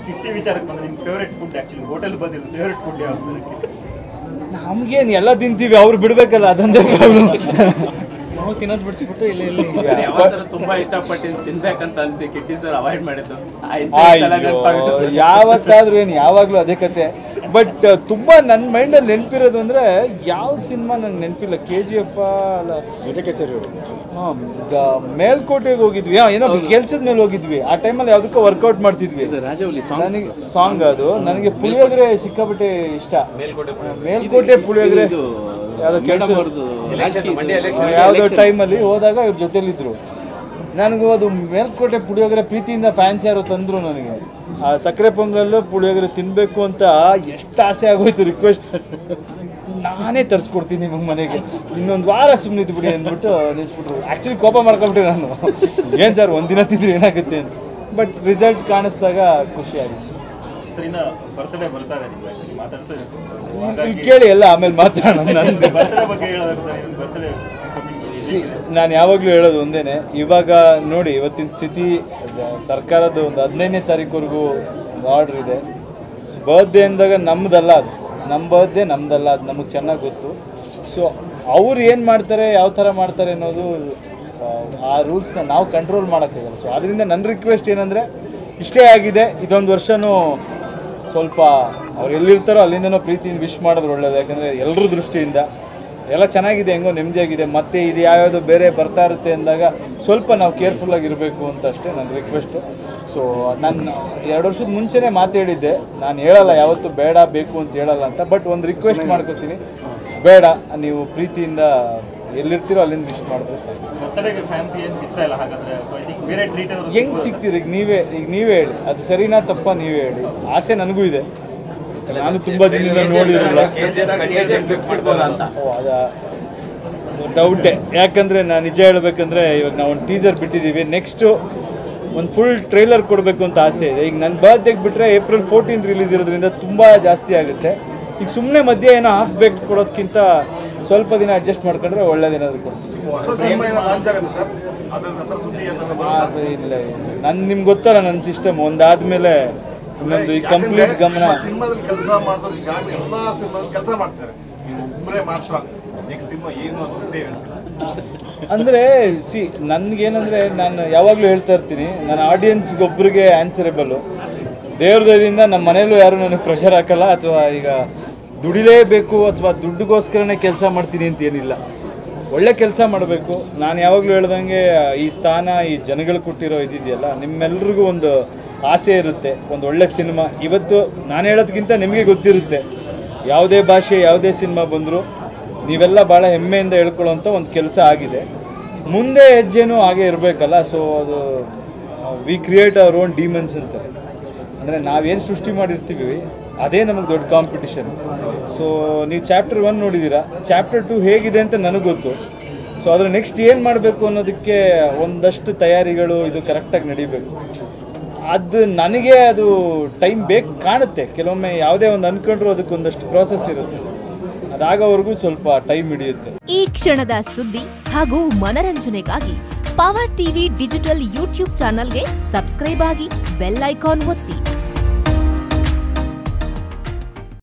ಕಿಟ್ಟಿ ವಿಚಾರಕ್ಕೆ ಬಂದ್ರೆ ನಿಮ್ಮ ಫೇವರೇಟ್ ಫುಡ್ ಆಕ್ಚುಲಿ ಹೋಟೆಲ್ ಬಂದಿರೋ ಫೇವರೇಟ್ ಫುಡ್ ಯಾವ್ದು ನನಗೆ ನಮ್ಗೇನು ಎಲ್ಲ ತಿಂತೀವಿ ಅವ್ರು ಬಿಡ್ಬೇಕಲ್ಲ ಅದೊಂದೇ ಪ್ರಾಬ್ಲಮ್ ನಾವು ತಿನ್ನೋದು ಬಿಡಿಸ್ಬಿಟ್ಟು ಇಲ್ಲಿ ಇಲ್ಲಿ ಯಾವತ್ತಾದ್ರೂ ತುಂಬಾ ಇಷ್ಟಪಟ್ಟು ತಿನ್ಬೇಕಂತ ಅನ್ಸಿ ಕಿಟ್ಟಿ ಸರ್ ಅವಾಯ್ಡ್ ಮಾಡಿದ್ದು ಆ incidents ಎಲ್ಲ ನೆನ್ಪಾಗುತ್ತೆ ಅಯ್ಯೋ, sir. ಯಾವತ್ತಾದ್ರೂ ಏನು ಯಾವಾಗಲೂ ಅದೇ ಕತೆ ಬಟ್ ತುಂಬಾ ನನ್ನ ಮೈಂಡಲ್ಲಿ ನೆನಪಿರೋದು ಅಂದ್ರೆ ಯಾವ ಸಿನಿಮಾ ನಂಗೆ ನೆನಪಿಲ್ಲ ಕೆ ಜಿ ಎಫ್ ಅಲ್ಲ ಹಾಂ ಮೇಲ್ಕೋಟೆಗೆ ಹೋಗಿದ್ವಿ ಹಾ, ಏನೋ ಕೆಲ್ಸದ ಮೇಲೆ ಹೋಗಿದ್ವಿ ಆ ಟೈಮಲ್ಲಿ ಯಾವುದಕ್ಕೋ ವರ್ಕೌಟ್ ಮಾಡ್ತಿದ್ವಿ ರಾಜವಲ್ಲಿ ನನಗೆ ಸಾಂಗ್ ಅದು ನನಗೆ ಪುಳಿಯೋಗರೆ ಸಿಕ್ಕಾಪಟ್ಟೆ ಇಷ್ಟ ಮೇಲ್ಕೋಟೆ ಪುಳಿಯೋಗರೆ ಇದು ಯಾವುದೋ ಮೇಡಮ್ ಕೆಲಸ ಅವ್ರದ್ದು ರಾಜಕೀಯ ಮಂಡ್ಯ ಯಾವುದೋ ಟೈಮಲ್ಲಿ ಹೋದಾಗ ಇವ್ರ ಜೊತೆಲಿದ್ರು ನನಗೂ ಅದು ಮೇಲ್ಕೋಟೆ ಪುಳಿಯೋಗರೆ ಪ್ರೀತಿಯಿಂದ ಫ್ಯಾನ್ಸ್ ಯಾರೋ ತಂದ್ರು ನನಗೆ ಆ ಸಕ್ಕರೆ ಪೊಂಗಲ್ಲು ಪುಳಿಯೋಗರೆ ತಿನ್ನಬೇಕು ಅಂತ ಎಷ್ಟು ಆಸೆ ಆಗೋಯ್ತು ರಿಕ್ವೆಸ್ಟ್ ನಾನೇ ತರಿಸ್ಕೊಡ್ತೀನಿ ನಿಮಗೆ ಮನೆಗೆ ಇನ್ನೊಂದು ವಾರ ಸುಮ್ಮನೆ ಬಿಡಿ ಅಂದ್ಬಿಟ್ಟು ನಿಲ್ಲಿಸ್ಬಿಟ್ರು ಆ್ಯಕ್ಚುಲಿ ಕೋಪ ಮಾಡ್ಕೊಂಬಿಟ್ಟೆ ನಾನು ಏನು ಸರ್ ಒಂದಿನ ತಿಂದ್ರೆ ಏನಾಗುತ್ತೆ ಅಂತ ಬಟ್ ರಿಸಲ್ಟ್ ಕಾಣಿಸ್ದಾಗ ಖುಷಿ ಆಗಿದೆ ಸರ್ ಇನ್ನ ಬರ್ತ್ಡೇ ಬರ್ತಾ ಇದೆ ನಿಮ್ಗೆ ಆಕ್ಚುಲಿ ಮಾತಾಡ್ತಾ ಇಲ್ಲಿ ಹಾಗಾಗಿ ಕೇಳಿ ಎಲ್ಲ ಆಮೇಲೆ ಮಾತಾಡೋಣ ನಂದು ಬರ್ತ್ಡೇ ಬಗ್ಗೆ ಹೇಳೋದಾಗ್ತಾರೆ ಬರ್ತ್ಡೇ ನಾನು ಯಾವಾಗಲೂ ಹೇಳೋದು ಒಂದೇನೆ ಇವಾಗ ನೋಡಿ ಇವತ್ತಿನ ಸ್ಥಿತಿ ಅದ- ಸರ್ಕಾರದ ಒಂದು ಹದಿನೈದನೇ ತಾರೀಕುವರೆಗೂ ಒಂದು ಆರ್ಡ್ರ್ ಇದೆ ಸೊ ಬರ್ತ್ಡೇ ಅಂದಾಗ ನಮ್ಮದಲ್ಲ ಅದು ನಮ್ಮ ಬರ್ತ್ಡೇ ನಮ್ಮದಲ್ಲ ಅದು ನಮಗೆ ಚೆನ್ನಾಗಿ ಗೊತ್ತು ಸೊ ಅವ್ರು ಏನು ಮಾಡ್ತಾರೆ ಯಾವ ಥರ ಮಾಡ್ತಾರೆ ಅನ್ನೋದು ಆ, ಆ ರೂಲ್ಸ್ನ ನಾವು ಕಂಟ್ರೋಲ್ ಮಾಡೋಕ್ಕಾಗಲ್ಲ ಸೊ ಅದರಿಂದ ನನ್ನ ರಿಕ್ವೆಸ್ಟ್ ಏನಂದರೆ ಇಷ್ಟೇ ಆಗಿದೆ ಇದೊಂದು ವರ್ಷನೂ ಸ್ವಲ್ಪ ಅವ್ರು ಎಲ್ಲಿರ್ತಾರೋ ಅಲ್ಲಿಂದನೋ ಪ್ರೀತಿಯಿಂದ ವಿಶ್ ಮಾಡಿದ್ರೆ ಒಳ್ಳೇದು ಯಾಕಂದರೆ ಎಲ್ಲರ ದೃಷ್ಟಿಯಿಂದ ಎಲ್ಲ ಚೆನ್ನಾಗಿದೆ ಹೆಂಗೋ ನೆಮ್ಮದಿಯಾಗಿದೆ ಮತ್ತೆ ಇದು ಯಾವ್ಯಾವುದು ಬೇರೆ ಬರ್ತಾ ಇರುತ್ತೆ ಅಂದಾಗ ಸ್ವಲ್ಪ ನಾವು ಕೇರ್ಫುಲ್ಲಾಗಿ ಇರಬೇಕು ಅಂತ ಅಷ್ಟೇ ನನ್ನ ರಿಕ್ವೆಸ್ಟು ಸೊ ನಾನು ಎರಡು ವರ್ಷದ ಮುಂಚೆನೇ ಮಾತಾಡಿದ್ದೆ ನಾನು ಹೇಳಲ್ಲ ಯಾವತ್ತೂ ಬೇಡ ಬೇಕು ಅಂತ ಹೇಳಲ್ಲ ಅಂತ ಬಟ್ ಒಂದು ರಿಕ್ವೆಸ್ಟ್ ಮಾಡ್ಕೊತೀನಿ ಬೇಡ ನೀವು ಪ್ರೀತಿಯಿಂದ ಎಲ್ಲಿರ್ತೀರೋ ಅಲ್ಲಿಂದ ವಿಶ್ ಮಾಡಿದ್ರೆ ಸಾಕು ಬರ್ತ್ಡೇಗೆ ಫ್ಯಾನ್ಸ್ ಏನು ಸಿಗ್ತಾ ಇಲ್ಲ ಹಾಗಾದ್ರೆ ಸೊ ಐ ಥಿಂಕ್ ಬೇರೆ ಟ್ರೀಟ್ ಏನಾದ್ರು ಹೆಂಗ್ ಸಿಗ್ತೀರಿ ಈಗ ನೀವೇ ಈಗ ನೀವೇ ಹೇಳಿ ಅದು ಸರಿನಾ ತಪ್ಪ ನೀವೇ ಹೇಳಿ ಆಸೆ ನನಗೂ ಇದೆ ನಾನು ತುಂಬ ದಿನದಿಂದ ನೋಡಿರಲ್ಲ ಅಂತ ಓ ಅದ ಡೌಟೇ ಯಾಕಂದರೆ ನಾನು ನಿಜ ಹೇಳ್ಬೇಕಂದ್ರೆ ಇವಾಗ ನಾವು ಒಂದು ಟೀಸರ್ ಬಿಟ್ಟಿದ್ದೀವಿ ನೆಕ್ಸ್ಟು ಒಂದು ಫುಲ್ ಟ್ರೈಲರ್ ಕೊಡಬೇಕು ಅಂತ ಆಸೆ ಇದೆ ಈಗ ನನ್ನ ಬರ್ತ್ಡೇಗೆ ಬಿಟ್ಟರೆ ಏಪ್ರಿಲ್ ಫೋರ್ಟೀನ್ ರಿಲೀಸ್ ಇರೋದ್ರಿಂದ ತುಂಬ ಜಾಸ್ತಿ ಆಗುತ್ತೆ ಈಗ ಸುಮ್ಮನೆ ಮಧ್ಯೆ ಏನೋ ಹಾಫ್ ಬೇಕ್ ಕೊಡೋದಕ್ಕಿಂತ ಸ್ವಲ್ಪ ದಿನ ಅಡ್ಜಸ್ಟ್ ಮಾಡ್ಕೊಂಡ್ರೆ ಒಳ್ಳೇದೇನಾದ್ರು ಕೊಡ್ತೀವಿ ಅದು ಇಲ್ಲ ನನ್ನ ನಿಮ್ಗೆ ಗೊತ್ತಲ್ಲ ನನ್ನ ಸಿಸ್ಟಮ್ ಒಂದಾದ್ಮೇಲೆ ಇನ್ನೊಂದು ಈ ಕಂಪ್ಲೀಟ್ ಗಮನ ಸಿನಿಮಾದಲ್ಲಿ ಕೆಲಸ ಮಾಡಿದ್ರೆ ಈಗ ಎಲ್ಲಾ ಸಿನಿಮಾದಲ್ಲಿ ಕೆಲಸ ಮಾಡ್ತಾರೆ ಒಬ್ಬರೇ ಮಾತ್ರ ನೆಕ್ಸ್ಟ್ ಸಿನಿಮಾ ಏನು ಅನ್ನೋದೇ ಅಂದರೆ ಸಿ ನನಗೇನಂದರೆ ನಾನು ಯಾವಾಗಲೂ ಹೇಳ್ತಾ ಇರ್ತೀನಿ ನನ್ನ ಆಡಿಯನ್ಸ್ಗೆ ಒಬ್ಬರಿಗೆ ಆನ್ಸರೇಬಲ್ಲು ದೇವ್ರ ದಯದಿಂದ ನಮ್ಮ ಮನೇಲೂ ಯಾರು ನನಗೆ ಪ್ರೆಷರ್ ಹಾಕಲ್ಲ ಅಥವಾ ಈಗ ದುಡಿಲೇಬೇಕು ಅಥವಾ ದುಡ್ಡುಗೋಸ್ಕರನೇ ಕೆಲಸ ಮಾಡ್ತೀನಿ ಅಂತ ಏನಿಲ್ಲ ಒಳ್ಳೆ ಕೆಲಸ ಮಾಡಬೇಕು ನಾನು ಯಾವಾಗಲೂ ಹೇಳ್ದಂಗೆ ಈ ಸ್ಥಾನ ಈ ಜನಗಳು ಕೊಟ್ಟಿರೋ ಇದಿದೆಯಲ್ಲ ನಿಮ್ಮೆಲ್ರಿಗೂ ಒಂದು ಆಸೆ ಇರುತ್ತೆ ಒಂದು ಒಳ್ಳೆ ಸಿನಿಮಾ ಇವತ್ತು ನಾನು ಹೇಳೋದಕ್ಕಿಂತ ನಿಮಗೆ ಗೊತ್ತಿರುತ್ತೆ ಯಾವುದೇ ಭಾಷೆ ಯಾವುದೇ ಸಿನಿಮಾ ಬಂದರೂ ನೀವೆಲ್ಲ ಭಾಳ ಹೆಮ್ಮೆಯಿಂದ ಹೇಳ್ಕೊಳ್ಳೋಂಥ ಒಂದು ಕೆಲಸ ಆಗಿದೆ ಮುಂದೆ ಹೆಜ್ಜೆನೂ ಹಾಗೆ ಇರಬೇಕಲ್ಲ ಸೊ ಅದು we create our own demons ಅಂತಾರೆ ಅಂದರೆ ನಾವೇನು ಸೃಷ್ಟಿ ಮಾಡಿರ್ತೀವಿ ಅದೇ ನಮಗೆ ದೊಡ್ಡ ಕಾಂಪಿಟಿಷನ್ ಸೊ ನೀವು ಚಾಪ್ಟರ್ ಒನ್ ನೋಡಿದ್ದೀರಾ ಚಾಪ್ಟರ್ ಟು ಹೇಗಿದೆ ಅಂತ ನನಗೆ ಗೊತ್ತು ಸೊ ಅದ್ರ ನೆಕ್ಸ್ಟ್ ಏನು ಮಾಡಬೇಕು ಅನ್ನೋದಕ್ಕೆ ಒಂದಷ್ಟು ತಯಾರಿಗಳು ಇದು ಕರೆಕ್ಟಾಗಿ ನಡಿಬೇಕು ಅದು ನನಗೆ ಅದು ಟೈಮ್ ಬೇಕು ಕಾಣುತ್ತೆ ಕೆಲವೊಮ್ಮೆ ಯಾವುದೇ ಒಂದು ಅಂದ್ಕೊಂಡ್ರು ಅದಕ್ಕೆ ಒಂದಷ್ಟು ಪ್ರಾಸೆಸ್ ಇರುತ್ತೆ ಅದಾಗೋವರೆಗೂ ಸ್ವಲ್ಪ ಟೈಮ್ ಹಿಡಿಯುತ್ತೆ ಈ ಕ್ಷಣದ ಸುದ್ದಿ ಹಾಗೂ ಮನರಂಜನೆಗಾಗಿ ಪವರ್ ಟಿವಿ ಡಿಜಿಟಲ್ ಯೂಟ್ಯೂಬ್ ಚಾನಲ್ಗೆ ಸಬ್ಸ್ಕ್ರೈಬ್ ಆಗಿ ಬೆಲ್ ಐಕಾನ್ ಒತ್ತಿ